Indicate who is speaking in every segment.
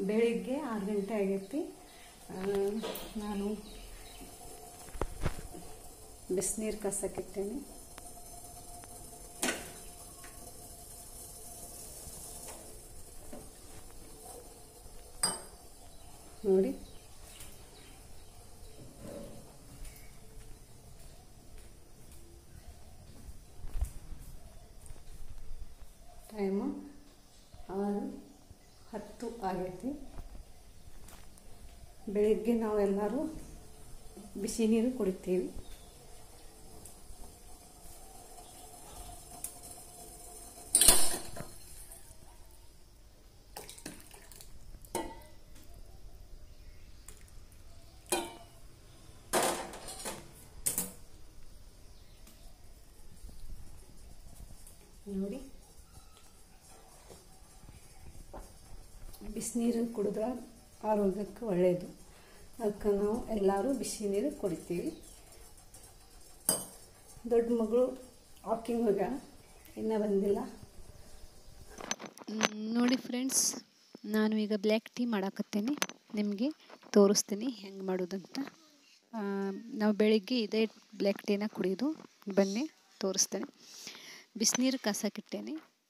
Speaker 1: ಬೆಳಿಗ್ಗೆ ಆರು ಗಂಟೆ ಆಗೈತಿ ಆ, ನಾನು ಬಿಸಿನೀರು ಕಸಕ್ಕಿಟ್ಟೇನೆ ನೋಡಿ ಟೈಮು ಆರು ಹತ್ತು ಆಗೈತಿ ಬೆಳಿಗ್ಗೆ ನಾವೆಲ್ಲರೂ ಬಿಸಿ ನೀರು ಕುಡಿತೀವಿ ನೋಡಿ ಬಿಸಿನೀರು ಕುಡಿದ್ರೆ ಆರೋಗ್ಯಕ್ಕೆ ಒಳ್ಳೆಯದು ಅದಕ್ಕೆ ನಾವು ಎಲ್ಲರೂ ಬಿಸಿ ನೀರು ಕುಡಿತೀವಿ ದೊಡ್ಡ ಮಗಳು ವಾಕಿಂಗ್ ಹೋಗ್ಯಾಳ ಇನ್ನೂ ಬಂದಿಲ್ಲ
Speaker 2: ಮ್, ನೋಡಿ ಫ್ರೆಂಡ್ಸ್ ನಾನು ಈಗ ಬ್ಲ್ಯಾಕ್ ಟೀ ಮಾಡಾಕತ್ತೇನೆ ನಿಮಗೆ ತೋರಿಸ್ತೀನಿ ಹೆಂಗೆ ಮಾಡೋದಂತ ಆ, ನಾವು ಬೆಳಿಗ್ಗೆ ಇದೇ ಬ್ಲ್ಯಾಕ್ ಟೀನ ಕುಡಿಯೋದು ಬನ್ನಿ ತೋರಿಸ್ತೇನೆ ಬಿಸಿನೀರು ಕಾಸಕ್ಕಿಟ್ಟೇನೆ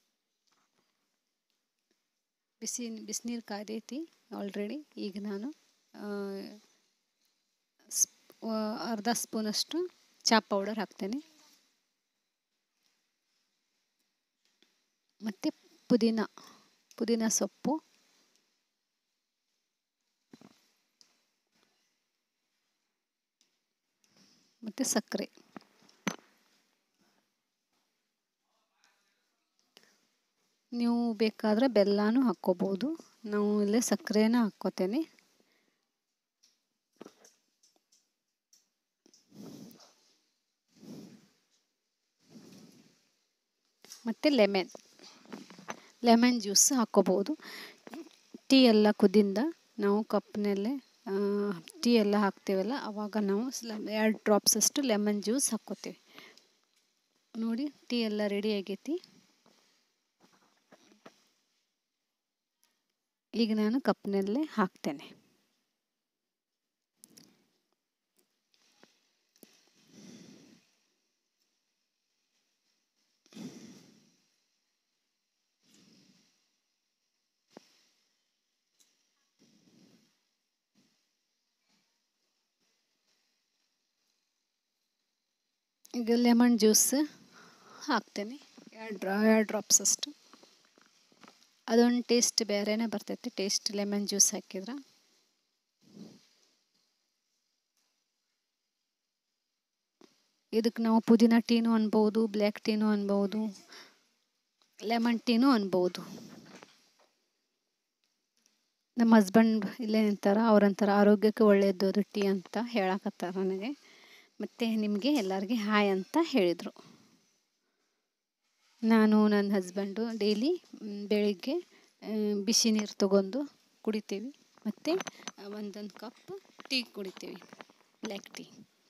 Speaker 2: ಬಿಸಿ ಬಿಸಿನೀರು ಕಾದೈತಿ ಆಲ್ರೆಡಿ ಈಗ ನಾನು ಆ, ಸ್ಪ್ ಆ, ಅರ್ಧ ಸ್ಪೂನಷ್ಟು ಚಾ ಪೌಡರ್ ಹಾಕ್ತೇನೆ ಮತ್ತು ಪುದೀನ ಪುದೀನ ಸೊಪ್ಪು ಮತ್ತು ಸಕ್ಕರೆ ನೀವು ಬೇಕಾದರೆ ಬೆಲ್ಲನೂ ಹಾಕ್ಕೋಬೋದು ನಾವು ಇಲ್ಲೇ ಸಕ್ಕರೆನ ಹಾಕ್ಕೋತೇನೆ ಮತ್ತು ಲೆಮನ್ ಲೆಮನ್ ಜ್ಯೂಸ್ ಹಾಕ್ಕೋಬೋದು ಟೀ ಎಲ್ಲ ಕುದಿಂದ ನಾವು ಕಪ್ನಲ್ಲೇ ಟೀ ಎಲ್ಲ ಹಾಕ್ತೀವಲ್ಲ ಆವಾಗ ನಾವು ಎರಡು ಡ್ರಾಪ್ಸ್ ಅಷ್ಟು ಲೆಮನ್ ಜ್ಯೂಸ್ ಹಾಕ್ಕೋತೀವಿ ನೋಡಿ ಟೀ ಎಲ್ಲ ರೆಡಿ ಆಗೈತಿ ಈಗ ನಾನು ಕಪ್ನಲ್ಲೇ ಹಾಕ್ತೇನೆ ಈಗ ಲೆಮನ್ ಜ್ಯೂಸ್ ಹಾಕ್ತೇನೆ ಎರಡು ಡ್ರಾ ಎರಡು ಡ್ರಾಪ್ಸ್ ಅಷ್ಟು ಅದೊಂದು ಟೇಸ್ಟ್ ಬೇರೆನೇ ಬರ್ತೈತಿ ಟೇಸ್ಟ್ ಲೆಮನ್ ಜ್ಯೂಸ್ ಹಾಕಿದ್ರೆ ಇದಕ್ಕೆ ನಾವು ಪುದೀನ ಟೀನೂ ಅನ್ಬೋದು ಬ್ಲ್ಯಾಕ್ ಟೀನೂ ಅನ್ಬೋದು ಲೆಮನ್ ಟೀನೂ ಅನ್ಬೋದು ನಮ್ಮ ಹಸ್ಬೆಂಡ್ ಇಲ್ಲೇ ನಿಂತಾರ ಅವ್ರಂತಾರ ಆರೋಗ್ಯಕ್ಕೆ ಒಳ್ಳೆಯದು ಅದು ಟೀ ಅಂತ ಹೇಳಕತ್ತಾರ ನನಗೆ ಮತ್ತು ನಿಮಗೆ ಎಲ್ಲರಿಗೆ ಹಾಯ್ ಅಂತ ಹೇಳಿದರು ನಾನು ನನ್ನ ಹಸ್ಬೆಂಡು ಡೈಲಿ ಬೆಳಿಗ್ಗೆ ಆ, ಬಿಸಿ ನೀರು ತಗೊಂಡು ಕುಡಿತೀವಿ ಮತ್ತು ಒಂದೊಂದು ಕಪ್ ಟೀ ಕುಡಿತೀವಿ ಬ್ಲ್ಯಾಕ್ ಟೀ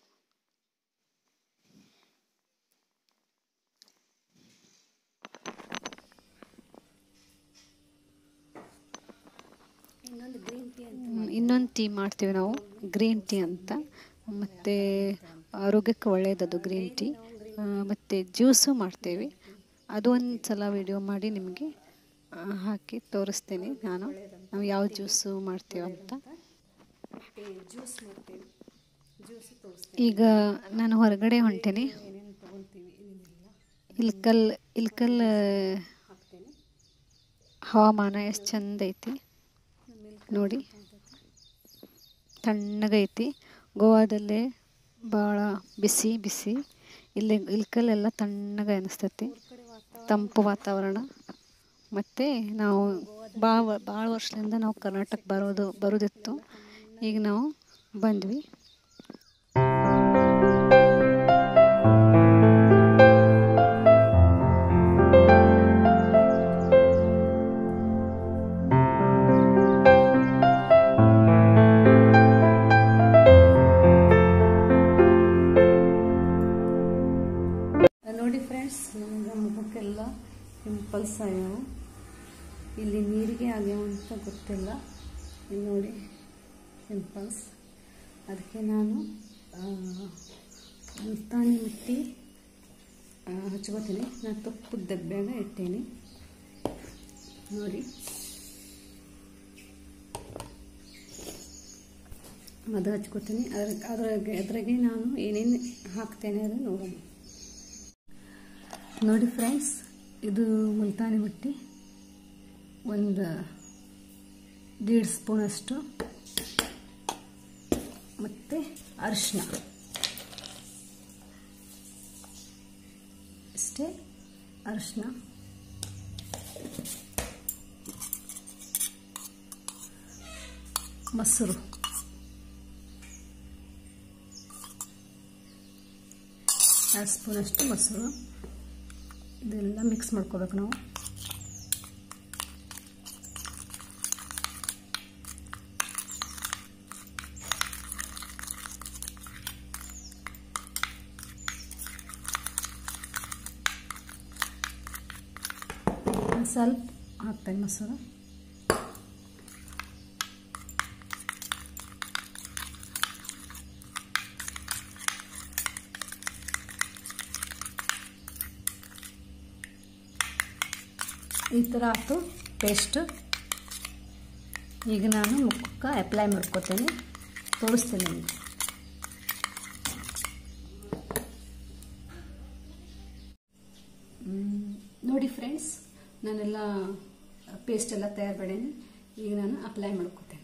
Speaker 1: ಇನ್ನೊಂದು ಗ್ರೀನ್ ಟೀ ಅಂತ
Speaker 2: ಇನ್ನೊಂದು ಟೀ ಮಾಡ್ತೀವಿ ನಾವು ಗ್ರೀನ್ ಟೀ ಅಂತ ಮತ್ತು ಆರೋಗ್ಯಕ್ಕೆ ಒಳ್ಳೆಯದದು ಗ್ರೀನ್ ಟೀ ಮತ್ತು ಜ್ಯೂಸು ಮಾಡ್ತೇವೆ ಅದು ಒಂದು ಸಲ ವಿಡಿಯೋ ಮಾಡಿ ನಿಮಗೆ ಆ, ಹಾಕಿ ತೋರಿಸ್ತೀನಿ ನಾನು ನಾವು ಯಾವ ಜ್ಯೂಸು ಮಾಡ್ತೀವಂತ
Speaker 1: ಮತ್ತು ಜ್ಯೂಸ್ ಮಾಡ್ತೀವಿ ಜ್ಯೂಸ್ ತೋರಿಸ್ತೀವಿ
Speaker 2: ಈಗ ನಾನು ಹೊರಗಡೆ ಹೊಂಟೇನೆ
Speaker 1: ಏನೇನು ತೊಗೊತೀವಿ ಏನೇನಿಲ್ಲ
Speaker 2: ಇಲ್ಕಲ್ ಇಲ್ಕಲ್
Speaker 1: ಹಾಕ್ತೇನೆ
Speaker 2: ಹವಾಮಾನ ಎಷ್ಟು ಚಂದ ಐತಿ ನೋಡಿ ತಣ್ಣಗೈತಿ ಗೋವಾದಲ್ಲೇ ಭಾಳ ಬಿಸಿ ಬಿಸಿ ಇಲ್ಲಿ ಇಲ್ಕಲ್ಲೆಲ್ಲ ತಣ್ಣಗೆ ಅನಿಸ್ತೈತಿ ತಂಪು ವಾತಾವರಣ ಮತ್ತು ನಾವು ಭಾಳ ಭಾಳ ವರ್ಷದಿಂದ ನಾವು ಕರ್ನಾಟಕ ಬರೋದು ಬರೋದಿತ್ತು ಈಗ ನಾವು ಬಂದ್ವಿ
Speaker 1: ನೋಡಿ ಫ್ರೆಂಡ್ಸ್ ನಮ್ಗೆ ಮುಖಕ್ಕೆಲ್ಲ ಪಿಂಪಲ್ಸ್ ಆಗ್ಯಾವ ಇಲ್ಲಿ ನೀರಿಗೆ ಆಗ್ಯಾವ ಅಂತ ಗೊತ್ತಿಲ್ಲ ಇಲ್ಲಿ ನೋಡಿ ಪಿಂಪಲ್ಸ್ ಅದಕ್ಕೆ ನಾನು ಮುಲ್ತಾನಿ ಮಿಟ್ಟಿ ಆ, ಹಚ್ಕೋತೀನಿ ನಾನು ತುಪ್ಪದ ಡಬ್ಬ್ಯಾಗ ಇಟ್ಟೇನಿ ನೋಡಿ ಅದು ಹಚ್ಕೋತೀನಿ ಅದ್ರ ಅದ್ರಾಗೆ ಅದ್ರಾಗೆ ನಾನು ಏನೇನು ಹಾಕ್ತೇನೆ ಅದು ನೋಡೋಣ ನೋಡಿ ಫ್ರೆಂಡ್ಸ್ ಇದು ಮುಲ್ತಾನಿ ಮಿಟ್ಟಿ ಒಂದು ದೀಡ್ ಸ್ಪೂನಷ್ಟು ಮತ್ತು ಅರಿಶಿನ ಇಷ್ಟೇ ಅರಿಶಿನ ಮೊಸರು ಎರಡು ಸ್ಪೂನಷ್ಟು ಮೊಸರು ಇದೆಲ್ಲ ಮಿಕ್ಸ್ ಮಾಡ್ಕೋಬೇಕು ನಾವು ಒಂದ್ ಸ್ವಲ್ಪ ಹಾಕ್ತೇನೆ ಮೊಸರು ಈ ಥರ ಆಯ್ತು ಪೇಸ್ಟ್ ಈಗ ನಾನು ಮುಖಕ್ಕೆ ಅಪ್ಲೈ ಮಾಡ್ಕೋತೇನೆ ತೋರಿಸ್ತೇನೆ ನಿಮಗೆ ನೋಡಿ ಫ್ರೆಂಡ್ಸ್ ನಾನೆಲ್ಲ ಪೇಸ್ಟ್ ಎಲ್ಲ ತಯಾರು ಮಾಡೇನಿ ಈಗ ನಾನು ಅಪ್ಲೈ ಮಾಡ್ಕೋತೇನೆ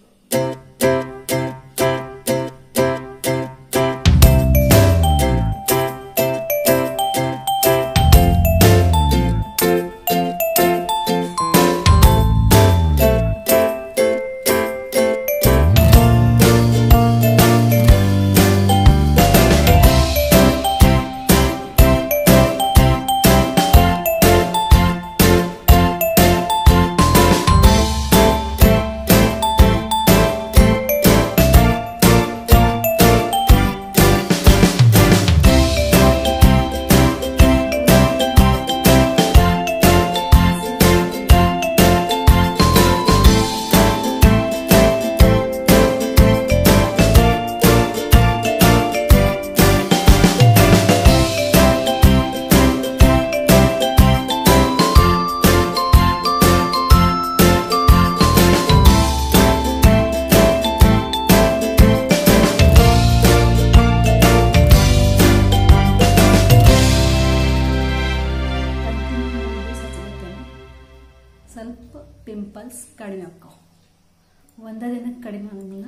Speaker 1: ಸ್ವಲ್ಪ ಪಿಂಪಲ್ಸ್ ಕಡಿಮೆ ಆಕ್ಕವು ಒಂದ ದಿನಕ್ಕೆ ಕಡಿಮೆ ಆಗಂಗಿಲ್ಲ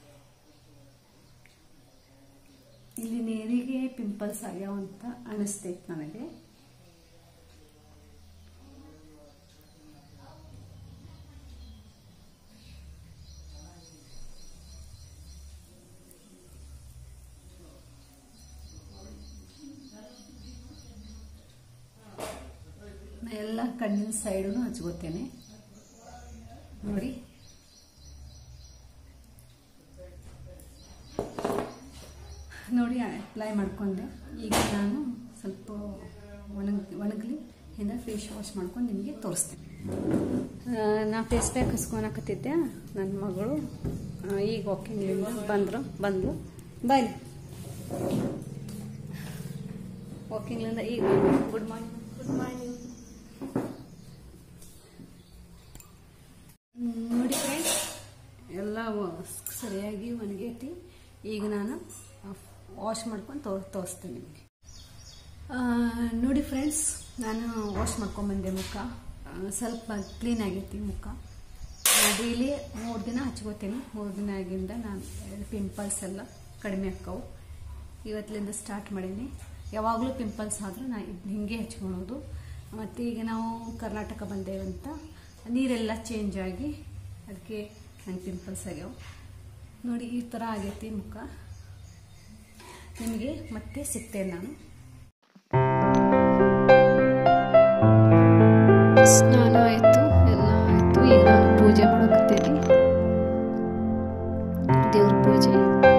Speaker 1: ಇಲ್ಲಿ ನೀರಿಗೆ ಪಿಂಪಲ್ಸ್ ಆಗ್ಯಾವ ಅಂತ ಅನಿಸ್ತೈತೆ ನನಗೆ ನಾ ಎಲ್ಲ ಕಣ್ಣಿನ ಸೈಡು ಹಚ್ಕೋತೇನೆ ನೋಡಿ ನೋಡಿ ಅಪ್ಲೈ ಮಾಡ್ಕೊಂಡೆ ಈಗ ನಾನು ಸ್ವಲ್ಪ ಒಣಗ್ ಒಣಗಲಿ ಇಂದ ಫೇಸ್ ವಾಶ್ ಮಾಡ್ಕೊಂಡು ನಿಮಗೆ ತೋರಿಸ್ತೇನೆ ನಾ ಫೇಸ್ ಪ್ಯಾಕ್ ಹಸ್ಕೊಳಕತ್ತಿದ್ದೆ ನನ್ನ ಮಗಳು ಆ, ಈಗ ವಾಕಿಂಗ್ಲಿಂದ ಬಂದರು ಬಂದು ಬಾಯ್ ವಾಕಿಂಗ್ಲಿಂದ ಈಗ ಗುಡ್ ಮಾರ್ನಿಂಗ್ ಗುಡ್ ಮಾರ್ನಿಂಗ್ ನೋಡಿ ಫ್ರೆಂಡ್ಸ್ ಎಲ್ಲ ವ- ಸರಿಯಾಗಿ ಒಣಗೈತಿ ಈಗ ನಾನು ವಾಶ್ ಮಾಡ್ಕೊಂಡು ತೋ ತೋರಿಸ್ತೀನಿ ನಿಮಗೆ ನೋಡಿ ಫ್ರೆಂಡ್ಸ್ ನಾನು ವಾಶ್ ಮಾಡ್ಕೊಂಬಂದೆ ಮುಖ ಆ, ಸ್ವಲ್ಪ ಕ್ಲೀನ್ ಆಗೈತಿ ಮುಖ ಡೈಲಿ ಮೂರು ದಿನ ಹಚ್ಕೋತೀನಿ ಮೂರು ದಿನ ಆಗಿಂದ ನಾನು ಪಿಂಪಲ್ಸ್ ಎಲ್ಲ ಕಡಿಮೆ ಆಕ್ಕವು ಇವತ್ತಿನಿಂದ ಸ್ಟಾರ್ಟ್ ಮಾಡೀನಿ ಯಾವಾಗಲೂ ಪಿಂಪಲ್ಸ್ ಆದರೂ ನಾ ಇದ್ ಹಿಂಗೆ ಹಚ್ಕೊಳೋದು ಮತ್ತು ಈಗ ನಾವು ಕರ್ನಾಟಕ ಬಂದೇವಂತ ನೀರೆಲ್ಲ ಚೇಂಜ್ ಆಗಿ ಅದಕ್ಕೆ ನಂಗೆ ಪಿಂಪಲ್ಸ್ ಆಗ್ಯಾವ ನೋಡಿ ಈ ಥರ ಆಗೈತಿ ಮುಖ ನಿಮಗೆ ಮತ್ತೆ ಸಿಗ್ತೇನೆ ನಾನು
Speaker 2: ಸ್ನಾನ ಆಯಿತು ಎಲ್ಲ ಆಯಿತು ಈಗ ನಾನು ಪೂಜೆ ಮಾಡಕತ್ತೀನಿ ದೇವ್ರ ಪೂಜೆ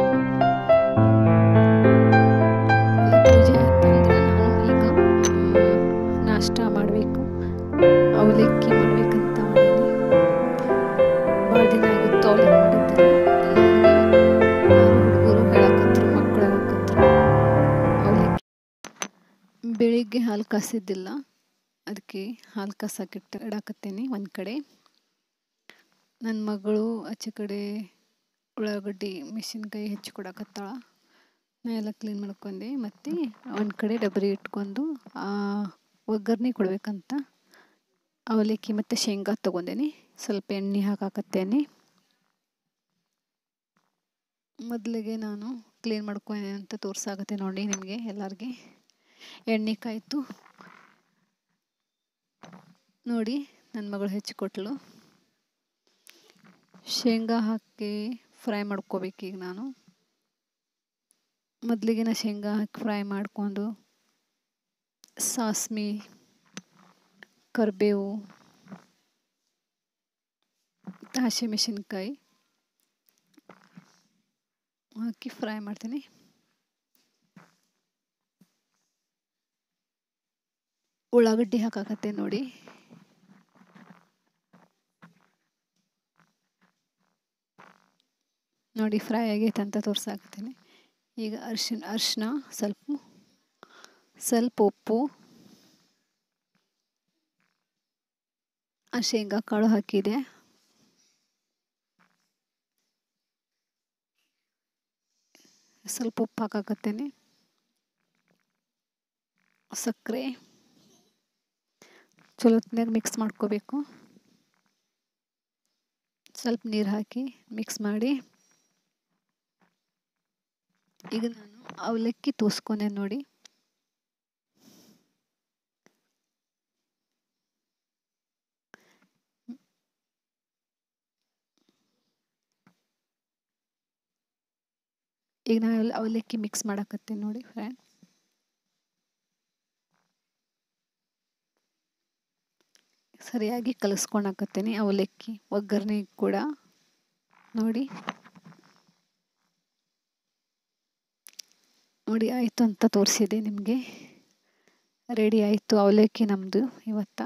Speaker 2: ಎಲ್ಲ ಪೂಜೆ ಆಯ್ತಂದ್ರೆ ನಾನು ಈಗ ಮ್, ನಾಷ್ಟ ಮಾಡಬೇಕು ಅವಲಕ್ಕಿ ಮಾಡ್ಬೇಕಂತ ಮಾಡೀನಿ ಭಾಳ ಭಾಳ ದಿನ ಆಗಿತ್ತು ಅವಲಕ್ಕಿ ಮಾಡಿದ್ದಿಲ್ಲ ಹುಡುಗರು ಹೇಳಕತ್ರು ಮಕ್ಕಳು ಹೇಳಕತ್ರು ಅವಲಕ್ಕಿ ಬೆಳಿಗ್ಗೆ ಹಾಲು ಕಾಸಿದ್ದಿಲ್ಲ ಅದಕ್ಕೆ ಹಾಲು ಕಾಸಕ್ಕಿಟ್ಟು ಇಡಾಕತ್ತೇನೆ ಒಂದು ಕಡೆ ನನ್ನ ಮಗಳು ಆಚೆ ಕಡೆ ಉಳ್ಳಾಗಡ್ಡಿ ಮೆಣಸಿನ್ಕಾಯಿ ಹೆಚ್ಚಿ ಕೊಡಕತ್ತಾಳ ನಾ ಎಲ್ಲ ಕ್ಲೀನ್ ಮಾಡ್ಕೊಂಡೆ ಮತ್ತು ಒಂದು ಕಡೆ ಡಬರಿ ಇಟ್ಕೊಂಡು ಒಗ್ಗರಣೆ ಕೊಡ್ಬೇಕಂತ ಅವಲಕ್ಕಿ ಮತ್ತು ಶೇಂಗಾ ತೊಗೊಂಡೇನಿ ಸ್ವಲ್ಪ ಎಣ್ಣೆ ಹಾಕಾಕತ್ತೇನೆ ಮೊದಲಿಗೆ ನಾನು ಕ್ಲೀನ್ ಮಾಡ್ಕೊಂಡೆ ಅಂತ ತೋರ್ಸಾಕತ್ತೆ ನೋಡಿ ನಿಮಗೆ ಎಲ್ಲರಿಗೆ ಎಣ್ಣೆ ಕಾಯ್ತು ನೋಡಿ ನನ್ನ ಮಗಳು ಹೆಚ್ಚಿಕೊಟ್ಲು ಶೇಂಗಾ ಹಾಕಿ ಫ್ರೈ ಮಾಡ್ಕೋಬೇಕೀಗ ನಾನು ಮೊದಲಿಗೆ ನಾ ಶೇಂಗಾ ಹಾಕಿ ಫ್ರೈ ಮಾಡ್ಕೊಂಡು ಸಾಸ್ಮಿ ಕರಿಬೇವು ಹಸಿಮೆಣಸಿನ್ಕಾಯಿ ಹಾಕಿ ಫ್ರೈ ಮಾಡ್ತೀನಿ ಉಳ್ಳಾಗಡ್ಡಿ ಹಾಕಾಕತ್ತೆ ನೋಡಿ ನೋಡಿ ಫ್ರೈ ಆಗೈತೆ ಅಂತ ತೋರ್ಸಾಕತ್ತೀನಿ ಈಗ ಅರ್ಶಿನ ಅರ್ಶಿನ ಸ್ವಲ್ಪ ಸ್ವಲ್ಪ ಉಪ್ಪು ಆ ಶೇಂಗಾ ಕಾಳು ಹಾಕಿದೆ ಸ್ವಲ್ಪ ಉಪ್ಪು ಹಾಕಾಕತ್ತೇನೆ ಸಕ್ಕರೆ ಚಲೋತ್ನಾಗ ಮಿಕ್ಸ್ ಮಾಡ್ಕೋಬೇಕು ಸ್ವಲ್ಪ ನೀರು ಹಾಕಿ ಮಿಕ್ಸ್ ಮಾಡಿ ಈಗ ನಾನು ಅವಲಕ್ಕಿ ತೋಸ್ಕೊಂಡೆ ನೋಡಿ ಈಗ ನಾನು ಅವಲಕ್ಕಿ ಮಿಕ್ಸ್ ಮಾಡಕತ್ತೀನಿ ನೋಡಿ ಫ್ರೆಂಡ್ ಸರಿಯಾಗಿ ಕಲಿಸ್ಕೊಳಕತ್ತೀನಿ ಅವಲಕ್ಕಿ ಒಗ್ಗರಣೆ ಕೂಡ ನೋಡಿ ನೋಡಿ ಆಯಿತು ಅಂತ ತೋರಿಸಿದೆ ನಿಮಗೆ ರೆಡಿ ಆಯಿತು ಅವಲಕ್ಕಿ ನಮ್ಮದು ಇವತ್ತ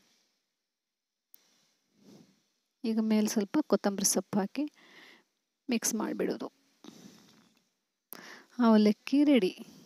Speaker 2: ಈಗ ಮೇಲೆ ಸ್ವಲ್ಪ ಕೊತ್ತಂಬರಿ ಸೊಪ್ಪು ಹಾಕಿ ಮಿಕ್ಸ್ ಮಾಡಿಬಿಡೋದು ಅವಲಕ್ಕಿ ರೆಡಿ